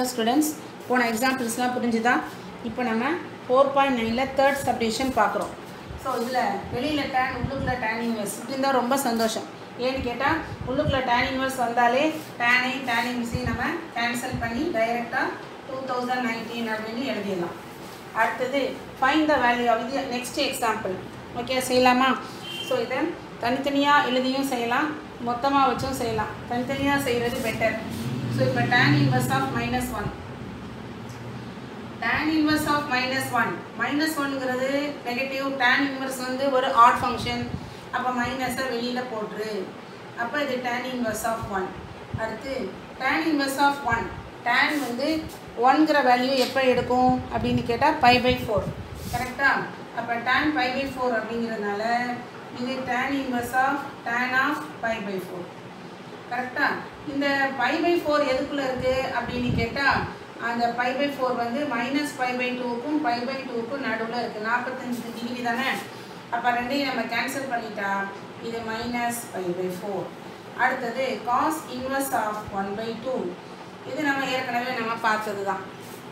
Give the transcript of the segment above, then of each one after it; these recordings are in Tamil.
ஸ்டூடெண்ட்ஸ் போன எக்ஸாம்பிள்ஸ்லாம் புரிஞ்சுதா இப்போ நம்ம ஃபோர் பாயிண்ட் நைனில் தேர்ட் சப்டிஷன் பார்க்குறோம் ஸோ இதில் வெளியில் டேன் உள்ளுக்குள்ள டேன் இன்வெர்ஸ் இப்படி இருந்தால் ரொம்ப சந்தோஷம் ஏன்னு கேட்டால் உள்ளுக்குள்ள டேன் இன்வெர்ஸ் வந்தாலே டேனை டேன் இன்வெர்ஸையும் நம்ம கேன்சல் பண்ணி டைரெக்டாக டூ தௌசண்ட் நைன்டீன் அப்படின்னு எழுதிடலாம் அடுத்தது ஃபைன் த வேல்யூ ஆஃப் இது நெக்ஸ்ட் எக்ஸாம்பிள் ஓகே செய்யலாமா ஸோ இதை தனித்தனியாக எழுதியும் செய்யலாம் மொத்தமாக வச்சும் செய்யலாம் தனித்தனியாக செய்கிறது பெட்டர் ஸோ இப்போ tan inverse of minus one tan inverse of minus one minus ஒன்ங்கிறது நெகட்டிவ் tan இன்வர்ஸ் வந்து ஒரு ஆட் ஃபங்க்ஷன் அப்போ மைனஸை வெளியில் போட்டுரு அப்போ இது tan இன்வர்ஸ் ஆஃப் ஒன் அடுத்து tan inverse of one tan வந்து ஒன்கிற வேல்யூ எப்போ எடுக்கும் அப்படின்னு கேட்டால் பை பை ஃபோர் கரெக்டாக அப்போ tan பை பை ஃபோர் அப்படிங்கிறதுனால இது tan inverse of tan of pi by four கரெக்டாக இந்த பை பை ஃபோர் எதுக்குள்ளே இருக்குது அப்படின்னு கேட்டால் அந்த பை பை ஃபோர் வந்து மைனஸ் பை பை டூவுக்கும் பை பை டூவுக்கும் நடுவில் இருக்குது நாற்பத்தஞ்சு டிகிரி தானே அப்போ ரெண்டையும் நம்ம கேன்சல் பண்ணிட்டா இது மைனஸ் பை பை ஃபோர் அடுத்தது cos inverse of one by two இது நம்ம ஏற்கனவே நம்ம பார்த்தது தான்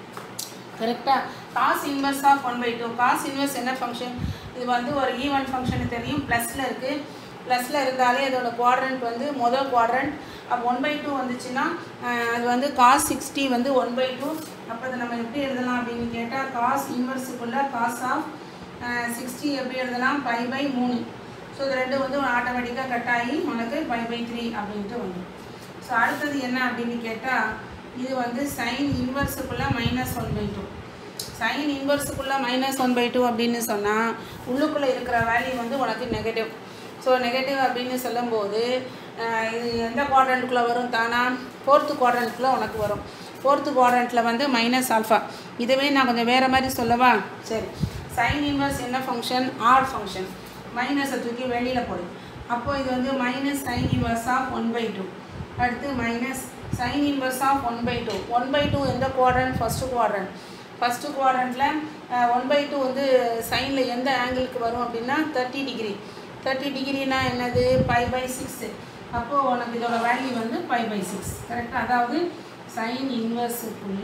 கரெக்டாக cos inverse of one by two cos inverse என்ன ஃபங்க்ஷன் இது வந்து ஒரு ஈவன் ஃபங்க்ஷன் தெரியும் ப்ளஸில் இருக்குது ப்ளஸில் இருந்தாலே அதோட குவாட்ரண்ட் வந்து மொதல் குவாட்ரண்ட் அப்போ ஒன் பை டூ வந்துச்சுன்னா அஹ், அது வந்து காஸ் சிக்ஸ்டி வந்து ஒன் பை டூ அப்போ அதை நம்ம எப்படி எழுதலாம் அப்படின்னு கேட்டால் காஸ் இன்வர்ஸுக்குள்ளே காஸ் ஆஃப் சிக்ஸ்டி எப்படி எழுதலாம் பை பை மூணு ஸோ இது ரெண்டும் வந்து ஆட்டோமேட்டிக்காக கட் ஆகி உனக்கு பை பை த்ரீ அப்படின்ட்டு வந்துடும் ஸோ அடுத்தது என்ன அப்படின்னு கேட்டால் இது வந்து சைன் இன்வர்ஸுக்குள்ளே minus one by two sine இன்வர்ஸுக்குள்ளே மைனஸ் ஒன் பை டூ அப்படின்னு சொன்னால் உள்ளுக்குள்ளே இருக்கிற வேல்யூ வந்து உனக்கு நெகட்டிவ் ஸோ நெகட்டிவ் அப்படின்னு சொல்லும்போது அஹ், இது எந்த குவாட்ரண்ட்டுக்குள்ளே வரும் தானா ஃபோர்த்து குவாட்ரண்ட்டுக்குள்ளே உனக்கு வரும் ஃபோர்த்து குவாட்ரண்ட்டில் வந்து மைனஸ் ஆல்ஃபா இதுவே நான் கொஞ்சம் வேறு மாதிரி சொல்லவா சரி சைன் இன்வர்ஸ் என்ன ஃபங்க்ஷன் ஆர் ஃபங்க்ஷன் மைனஸை தூக்கி வெளியில் போடு அப்போ இது வந்து minus sine inverse of one by two அடுத்து minus sine inverse of one by two one by two எந்த குவாட்ரண்ட் ஃபஸ்ட்டு குவாட்ரண்ட் ஃபஸ்ட்டு குவாட்ரண்ட்டில் ஒன் பை டூ வந்து சைனில் எந்த ஆங்கிளுக்கு வரும் அப்படின்னா தேர்ட்டி டிகிரி தேர்ட்டி டிகிரினா என்னது பை பை சிக்ஸு அப்போது உனக்கு இதோட வேல்யூ வந்து பை பை சிக்ஸ் கரெக்டாக அதாவது சைன் இன்வர்ஸுக்குள்ள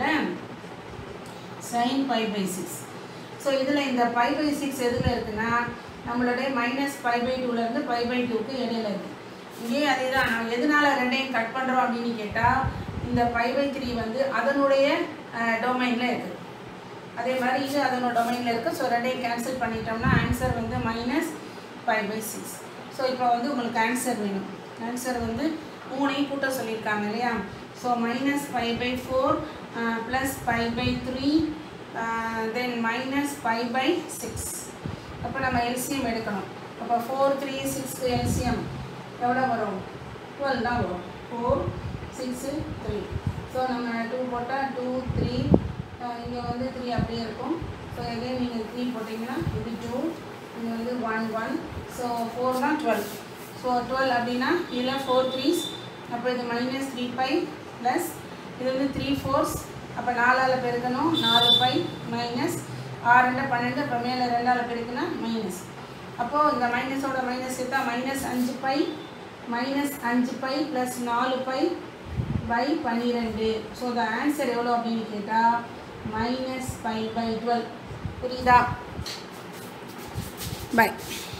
sine pi by six so இதில் இந்த பை பை சிக்ஸ் எதில் இருக்குன்னா நம்மளுடைய மைனஸ் பை பை டூலேருந்து பை பை டூக்கு இடையில இருக்குது இங்கேயும் அதே தான் நான் எதனால ரெண்டையும் கட் பண்ணுறோம் அப்படின்னு கேட்டால் இந்த பை பை த்ரீ வந்து அதனுடைய டொமைனில் இருக்குது அதே மாதிரி இது அதனோட டொமைனில் இருக்குது ஸோ ரெண்டையும் கேன்சல் பண்ணிட்டோம்னா ஆன்சர் வந்து minus five by six so இப்போ வந்து உங்களுக்கு ஆன்சர் வேணும் ஆன்சர் வந்து மூணையும் கூட்ட சொல்லியிருக்காங்க இல்லையா so minus five by four plus five by three then minus five by six அப்போ நம்ம எல்சிஎம் எடுக்கணும் அப்போ ஃபோர் த்ரீ சிக்ஸ் எல்சிஎம் எவ்வளோ வரும் டுவெல் தான் வரும் ஃபோர் சிக்ஸு த்ரீ ஸோ நம்ம டூ போட்டால் டூ த்ரீ இங்கே வந்து த்ரீ அப்படியே இருக்கும் ஸோ எகைன் நீங்கள் த்ரீ போட்டிங்கன்னா இது டூ இங்கே வந்து ஒன் ஒன் ஸோ ஃபோர்னா டுவெல் ஸோ டுவெல் அப்படின்னா இதில் ஃபோர் த்ரீஸ் அப்போ இது மைனஸ் த்ரீ பை ப்ளஸ் இது வந்து த்ரீ ஃபோர்ஸ் அப்போ நாலால் பெருக்கணும் நாலு பை மைனஸ் ஆறு ரெண்டு பன்னெண்டு அப்போ மேலே ரெண்டால் பெருக்குனா மைனஸ் அப்போது இந்த மைனஸோட மைனஸ் சேர்த்தா மைனஸ் அஞ்சு பை மைனஸ் அஞ்சு பை ப்ளஸ் நாலு பை பை பன்னிரெண்டு ஸோ த ஆன்சர் எவ்வளோ அப்படின்னு கேட்டால் மைனஸ் பை பை டுவெல் புரியுதா பை